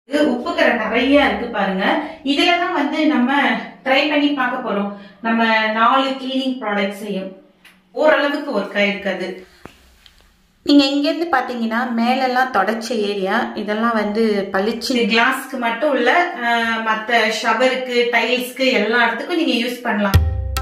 இது உப்புக்கரை நிறைய இருக்கு பாருங்க இதுல தான் வந்து நம்ம ட்ரை பண்ணி பார்க்க போறோம் நம்ம நாலு கிளீனிங் ப்ராடக்ட்ஸையும் ஓரளவுக்கு ஒர்க் ஆயிருக்காது நீங்க இங்க இருந்து பாத்தீங்கன்னா மேலெல்லாம் தொடச்ச ஏரியா இதெல்லாம் வந்து பளிச்சு கிளாஸ்க்கு மட்டும் இல்ல அஹ், மத்த ஷவருக்கு டைல்ஸ்க்கு எல்லா இடத்துக்கும் நீங்க யூஸ் பண்ணலாம்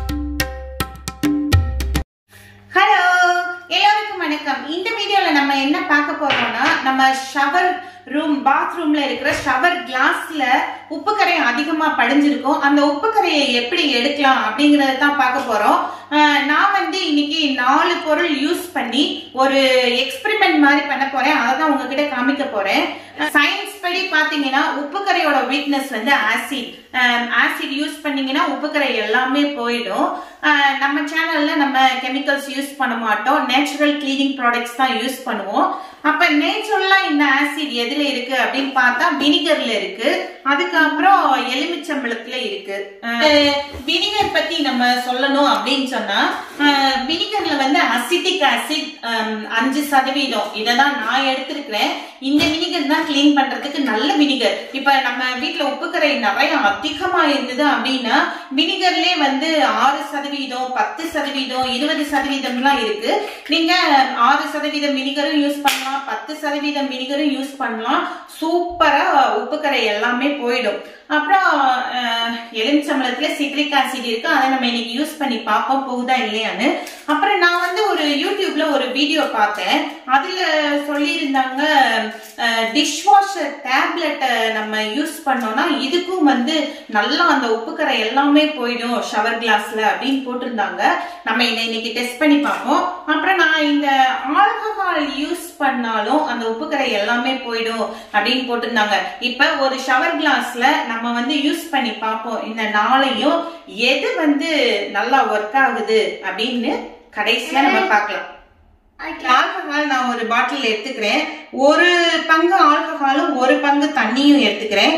ஹலோ எல்லாருக்கும் வணக்கம் இந்த வீடியோல நம்ம என்ன பார்க்க போறோம்னா நம்ம ஷவர் ரூம் பாத்ரூம்ல இருக்கிற ஷவர் கிளாஸ்ல உப்புக்கரை அதிகமா படிஞ்சிருக்கும் அந்த உப்புக்கரையை எப்படி எடுக்கலாம் அப்படிங்கறத தான் பார்க்க போறோம் அஹ் நான் வந்து இன்னைக்கு நாலு பொருள் யூஸ் பண்ணி ஒரு எக்ஸ்பெரிமெண்ட் மாதிரி பண்ண போறேன் அதை தான் உங்ககிட்ட காமிக்க போறேன் சயின்ஸ் படி பாத்தீங்கன்னா உப்புக்கரையோட வீக்னஸ் வந்து ஆசிட் ஆசிட் யூஸ் பண்ணீங்கன்னா உப்புக்கரை எல்லாமே போயிடும் அஹ் நம்ம சேனல்ல நம்ம கெமிக்கல்ஸ் யூஸ் பண்ண மாட்டோம் நேச்சுரல் கிளீனிங் ப்ராடக்ட்ஸ் தான் யூஸ் பண்ணுவோம் அப்ப நேச்சுரலா இந்த ஆசிட் எதுல இருக்கு அப்படின்னு பார்த்தா வினிகர்ல இருக்கு அதுக்கப்புறம் எலுமிச்சம்பழத்துல இருக்கு வினிகர் பத்தி நம்ம சொல்லணும் அப்படின்னு சொன்னா வினிகர்ல வந்து அசிட்டிக் ஆசிட் அஞ்சு சதவீதம் இதை தான் நான் எடுத்திருக்கிறேன் இந்த வினிகர் தான் கிளீன் பண்றதுக்கு நல்ல வினிகர் இப்ப நம்ம வீட்ல உப்புக்கரை நிறைய அதிகமா இருந்தது அப்படின்னா வினிகர்லயே வந்து ஆறு சதவீதம் பத்து சதவீதம் இருபது சதவீதம்லாம் இருக்கு நீங்க ஆறு சதவீதம் வினிகரும் யூஸ் பண்ணலாம் பத்து சதவீதம் வினிகரும் யூஸ் பண்ணலாம் சூப்பரா உப்புக்கரை எல்லாமே போயிடும் அப்புறம் அஹ், எலுமிச்சம்பழத்துல சிட்ரிக் ஆசிட் இருக்கு அதை நம்ம இன்னைக்கு யூஸ் பண்ணி பார்ப்போம் போகுதா இல்லையான்னு அப்புறம் நான் வந்து ஒரு யூடியூப்ல ஒரு வீடியோ பார்த்தேன் அதுல சொல்லியிருந்தாங்க டிஷ் வாஷர் டேப்லெட்டை நம்ம யூஸ் பண்ணோம்னா இதுக்கும் வந்து நல்லா அந்த உப்புக்கரை எல்லாமே போயிடும் ஷவர் கிளாஸ்ல அப்படின்னு போட்டிருந்தாங்க நம்ம இதை இன்னைக்கு டெஸ்ட் பண்ணி பார்ப்போம் அப்புறம் நான் இந்த ஆல்கஹால் யூஸ் பண்ணாலும் அந்த உப்புக்கரை எல்லாமே போயிடும் அப்படின்னு போட்டிருந்தாங்க இப்ப ஒரு ஷவர் கிளாஸ்ல நம்ம வந்து யூஸ் பண்ணி பார்ப்போம் இந்த நாளையும் எது வந்து நல்லா ஒர்க் ஆகுது அப்படின்னு கடைசியா நம்ம பார்க்கலாம் ஆல்கஹால் நான் ஒரு பாட்டில் எடுத்துக்கிறேன் ஒரு பங்கு ஆல்கஹாலும் ஒரு பங்கு தண்ணியும் எடுத்துக்கிறேன்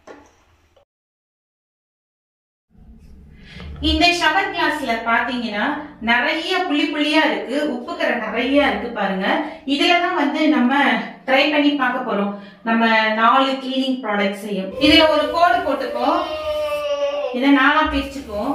இந்த ஷவர் கிளாஸ்ல பாத்தீங்கன்னா நிறைய புள்ளி புள்ளியா இருக்கு உப்புக்கரை நிறைய இருக்கு பாருங்க இதுலதான் வந்து நம்ம ட்ரை பண்ணி பார்க்க போறோம் நம்ம நாலு கிளீனிங் ப்ராடக்ட்ஸையும் இதுல ஒரு கோடு போட்டுப்போம் இதை நாலா பிரிச்சுக்குவோம்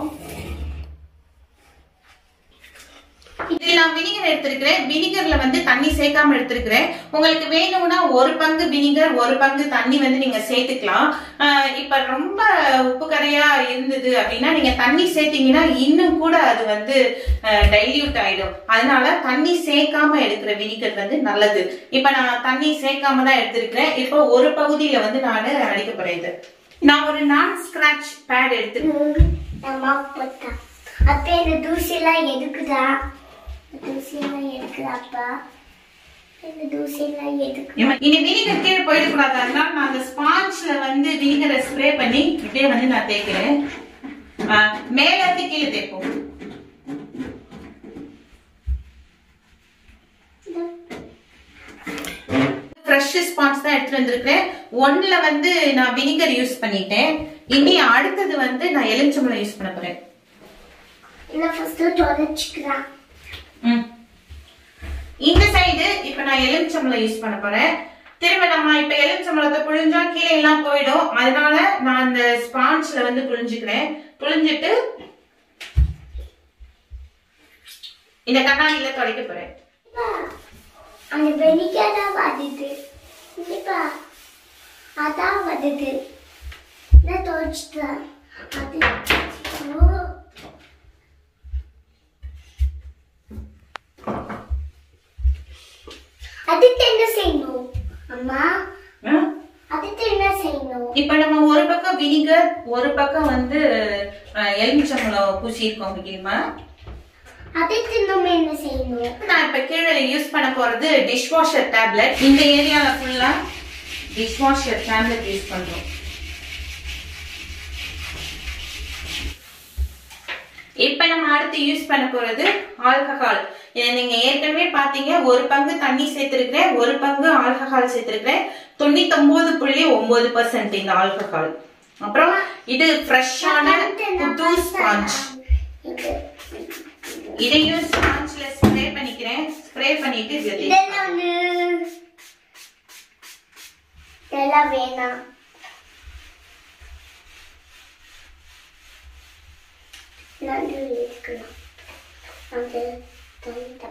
இதில் நான் வினிகர் எடுத்திருக்கிறேன் வினிகர்ல வந்து தண்ணி சேர்க்காம எடுத்திருக்கிறேன் உங்களுக்கு வேணும்னா ஒரு பங்கு வினிகர் ஒரு பங்கு தண்ணி வந்து நீங்க சேர்த்துக்கலாம் ஆஹ் இப்ப ரொம்ப உப்பு கரையா இருந்தது அப்படின்னா நீங்க தண்ணி சேர்த்தீங்கன்னா இன்னும் கூட அது வந்து டைல்யூட் ஆயிடும் அதனால தண்ணி சேர்க்காம எடுக்கிற வினிகர் வந்து நல்லது இப்ப நான் தண்ணி சேர்க்காம தான் எடுத்திருக்கிறேன் இப்போ ஒரு பகுதியில வந்து நான் அடிக்க போறேன் இது நான் ஒரு நான் ஸ்கிராச் பேட் எடுத்து அம்மா போட்டா அப்ப இந்த தூசியெல்லாம் எதுக்குதா இந்த தூசியெல்லாம் எதுக்குதாப்பா இந்த தூசியெல்லாம் எதுக்கு ஏம்மா, இனி வினிகர் கீழே போயிடக்கூடாது அதனால நான் அந்த ஸ்பாஞ்ச்ல வந்து வினிகரை ஸ்ப்ரே பண்ணி இப்படியே வந்து நான் தேய்க்கிறேன் ஆ, மேல இருந்து கீழே தேய்ப்போம் ஃப்ரெஷ் ஸ்பாஞ்ச் தான் எடுத்துட்டு வந்திருக்கிறேன் ஒன்ல வந்து நான் வினிகர் யூஸ் பண்ணிட்டேன் இனி அடுத்தது வந்து நான் எலுமிச்சம்பழம் யூஸ் பண்ண போறேன் இல்ல ஃபர்ஸ்ட் தொடச்சுக்கிறா ம். இந்த சைடு இப்ப நான் எலுமிச்சம்பழம் யூஸ் பண்ண போறேன் திரும்ப நம்ம இப்ப எலுமிச்சம்பழத்தை புழிஞ்சா கீழே எல்லாம் போயிடும் அதனால நான் அந்த ஸ்பாஞ்ச்ல வந்து புழிஞ்சுக்கிறேன் புழிஞ்சிட்டு இந்த கண்ணாடியில துடைக்க போறேன் அந்த வெனிகரா வருது இல்லப்பா அதான் வருது நான் தொடச்சிட்டேன் அது ஓ அதுக்கு என்ன செய்யணும் அம்மா ஆ? அதுக்கு என்ன செய்யணும் இப்ப நம்ம ஒரு பக்கம் வினிகர் ஒரு பக்கம் வந்து அஹ், எலுமிச்சம்பழம் பூசியிருக்கோம் முக்கியமா அதுக்கு நம்ம என்ன செய்யணும் நான் இப்ப கீழே யூஸ் பண்ண போறது டிஷ் வாஷர் டேப்லெட் இந்த ஏரியால ஃபுல்லா டிஷ் வாஷர் டேப்லெட் யூஸ் பண்றோம் இப்ப நம்ம அடுத்து யூஸ் பண்ண போறது ஆல்கஹால் இதை நீங்க ஏற்கனவே பாத்தீங்க ஒரு பங்கு தண்ணி சேர்த்திருக்கிறேன் ஒரு பங்கு ஆல்கஹால் சேர்த்திருக்கிறேன் தொண்ணூத்தி ஒன்பது புள்ளி ஒன்பது பர்சன்ட் இந்த ஆல்கஹால் அப்புறம் இது ஃப்ரெஷ்ஷான புது ஸ்பாஞ்ச் இது இதையும் ஸ்பாஞ்ச்ல ஸ்ப்ரே பண்ணிக்கிறேன் ஸ்ப்ரே பண்ணிட்டு இதுல தேய்க்கிறேன். இதெல்லாம் வந்து இதெல்லாம் வேணாம் நடுவில் இருக்கலாம் அது தண்டை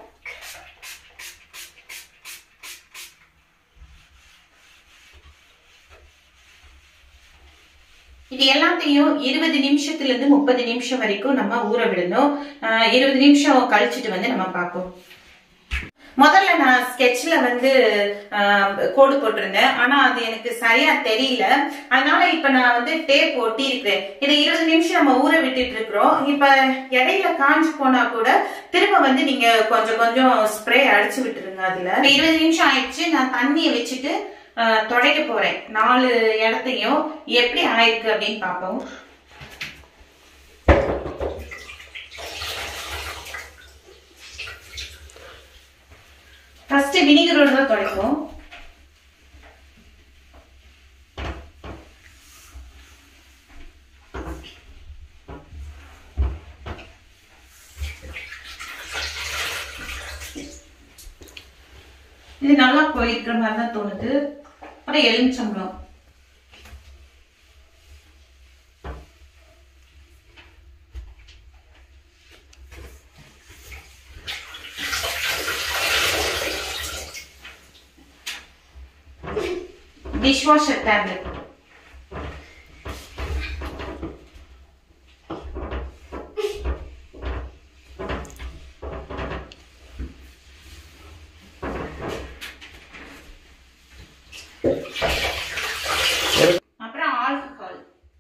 இது எல்லாத்தையும் இருபது நிமிஷத்துல இருந்து முப்பது நிமிஷம் வரைக்கும் நம்ம ஊற விடணும் ஆஹ் இருபது நிமிஷம் கழிச்சிட்டு வந்து நம்ம பார்ப்போம் முதல்ல நான் ஸ்கெட்ச்ல வந்து ஆஹ், கோடு போட்டிருந்தேன் ஆனா அது எனக்கு சரியா தெரியல அதனால இப்ப நான் வந்து டேப் ஒட்டி இருக்கிறேன் இதை இருபது நிமிஷம் நம்ம ஊற விட்டுட்டு இருக்கிறோம் இப்ப இடையில காஞ்சு போனா கூட திரும்ப வந்து நீங்க கொஞ்சம் கொஞ்சம் ஸ்ப்ரே அடிச்சு விட்டுருங்க அதுல இப்ப இருபது நிமிஷம் ஆயிடுச்சு நான் தண்ணியை வச்சுட்டு ஆஹ், துடைக்க போறேன் நாலு இடத்தையும் எப்படி ஆயிருக்கு அப்படின்னு பார்ப்போம் ஃபர்ஸ்ட் வினிகரோட தான் துடைப்போம் இது நல்லா போயிருக்கிற மாதிரி தான் தோணுது அப்புறம் எலுமிச்சம்பழம் டிஷ்வாஷர் டேப்லெட் அப்புறம் ஆல்கஹால்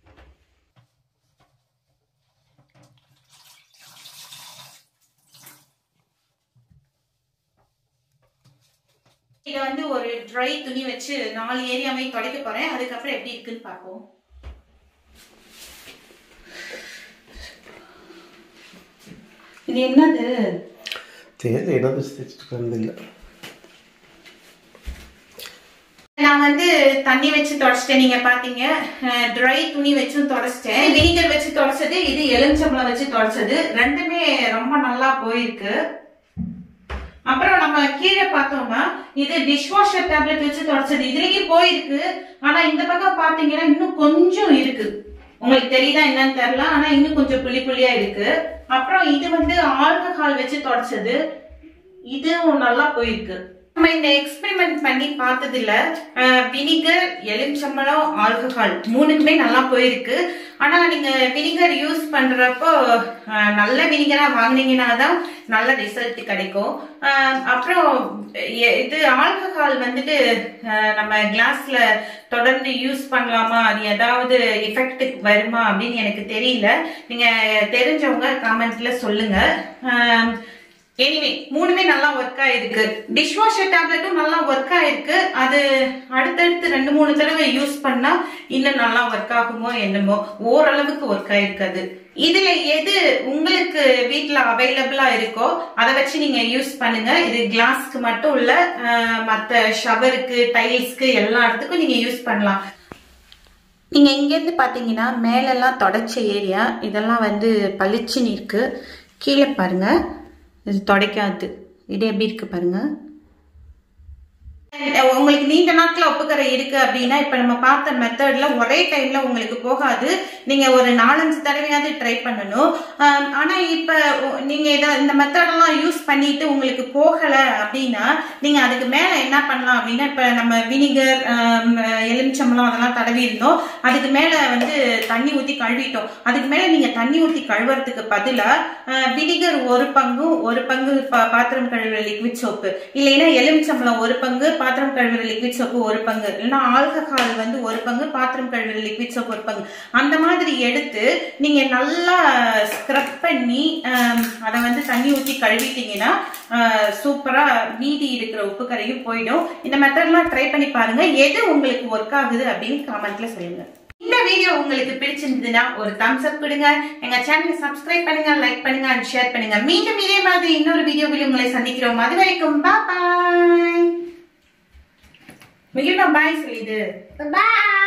இத வந்து ஒரு ட்ரை துணி வச்சு நாலு ஏரியாவையும் துடைக்க போறேன் அதுக்கப்புறம் எப்படி இருக்குன்னு பார்ப்போம் இது என்னது தெரியல என்னது தைச்சிட்டு இருந்தில்ல நான் வந்து தண்ணி வச்சு தொடச்சிட்டேன் நீங்க பாத்தீங்க ட்ரை துணி வச்சும் தொடச்சிட்டேன் வினிகர் வச்சு தொடச்சது இது எலுமிச்சம்பழம் வச்சு தொடச்சது ரெண்டுமே ரொம்ப நல்லா போயிருக்கு அப்புறம் நம்ம கீழே பார்த்தோம்னா இது டிஷ்வாஷர் டேப்லெட் வச்சு தொடச்சது இதுலயும் போயிருக்கு ஆனா இந்த பக்கம் பாத்தீங்கன்னா இன்னும் கொஞ்சம் இருக்கு உங்களுக்கு தெரியுதா என்னன்னு தெரியல ஆனா இன்னும் கொஞ்சம் புள்ளி புள்ளியா இருக்கு அப்புறம் இது வந்து ஆல்கஹால் வச்சு தொடச்சது இதுவும் நல்லா போயிருக்கு நம்ம இந்த எக்ஸ்பெரிமெண்ட் பண்ணி பார்த்ததுல வினிகர் எலுமிச்சம்பழம் ஆல்கஹால் மூணுக்குமே நல்லா போயிருக்கு ஆனா நீங்க வினிகர் யூஸ் பண்றப்போ அஹ், நல்ல வினிகரா வாங்குனீங்கன்னா தான் நல்ல ரிசல்ட் கிடைக்கும் அஹ், அப்புறம் எ- இது ஆல்கஹால் வந்துட்டு அஹ், நம்ம கிளாஸ்ல தொடர்ந்து யூஸ் பண்ணலாமா அது ஏதாவது எஃபெக்ட் வருமா அப்படின்னு எனக்கு தெரியல நீங்க தெரிஞ்சவங்க கமெண்ட்ல சொல்லுங்க அஹ், எனிவே மூணுமே நல்லா ஒர்க் ஆயிருக்கு டிஷ்வாஷர் டேப்லெட்டும் நல்லா ஒர்க் ஆயிருக்கு அது அடுத்தடுத்து ரெண்டு மூணு தடவை யூஸ் பண்ணா இன்னும் நல்லா ஒர்க் ஆகுமோ என்னமோ ஓரளவுக்கு ஒர்க் ஆயிருக்கு அது இதுல எது உங்களுக்கு வீட்ல அவைலபிளா இருக்கோ அதை வச்சு நீங்க யூஸ் பண்ணுங்க இது கிளாஸ்க்கு மட்டும் இல்ல அஹ், மத்த ஷவருக்கு டைல்ஸ்க்கு எல்லா இடத்துக்கும் நீங்க யூஸ் பண்ணலாம் நீங்க இங்கேருந்து பாத்தீங்கன்னா மேலெல்லாம் தொடச்ச ஏரியா இதெல்லாம் வந்து பளிச்சுன்னு இருக்கு கீழே பாருங்க இது துடைக்காது இது எப்படி இருக்கு பாருங்க உங்களுக்கு நீண்ட நாட்கள் ஒப்புக்கரை இருக்கு அப்படின்னா இப்ப நம்ம பார்த்த மெத்தட்ல ஒரே டைம்ல உங்களுக்கு போகாது நீங்க ஒரு நாலஞ்சு தடவையாவது ட்ரை பண்ணணும் ஆம், ஆனா இப்ப உ- நீங்க இத இந்த மெத்தடெல்லாம் யூஸ் பண்ணிட்டு உங்களுக்கு போகல அப்படின்னா நீங்க அதுக்கு மேல என்ன பண்ணலாம் அப்படின்னா இப்ப நம்ம வினிகர் எலுமிச்சம்பழம் அதெல்லாம் தடவி இருந்தோம் அதுக்கு மேல வந்து தண்ணி ஊத்தி கழுவிட்டோம் அதுக்கு மேல நீங்க தண்ணி ஊத்தி கழுவுறதுக்கு பதிலா வினிகர் ஒரு பங்கும் ஒரு பங்கு பா- பாத்திரம் கழுவுற லிக்விட் சோப்பு இல்லைன்னா எலுமிச்சம்பழம் ஒரு பங்கு பாத்திரம் கழுவுற லிக்விட் சோப்பு ஒரு பங்கு இல்லைன்னா ஆல்கஹால் வந்து ஒரு பங்கு பாத்திரம் கழுவுற லிக்விட் சோப்பு ஒரு பங்கு அந்த மாதிரி எடுத்து நீங்க நல்லா ஸ்க்ரப் பண்ணி ஆம், அதை வந்து தண்ணி ஊத்தி கழுவிட்டீங்கன்னா சூப்பரா மீதி இருக்கிற உப்பு கரையும் போயிடும் இந்த மெத்தட்லாம் ட்ரை பண்ணி பாருங்க எது உங்களுக்கு ஒர்க் ஆகுது அப்படின்னு கமெண்ட்ல சொல்லுங்க இந்த வீடியோ உங்களுக்கு பிடிச்சிருந்ததுன்னா ஒரு தம்ஸ் அப் கொடுங்க எங்க சேனலை சப்ஸ்கிரைப் பண்ணுங்க லைக் பண்ணுங்க அண்ட் ஷேர் பண்ணுங்க மீண்டும் இதே மாதிரி இன்னொரு வீடியோவில் உங்களை சந்திக்கிறோம் அது வரைக்கும் பாய் மிகில்மா பாய் சொல்லிடு Bye.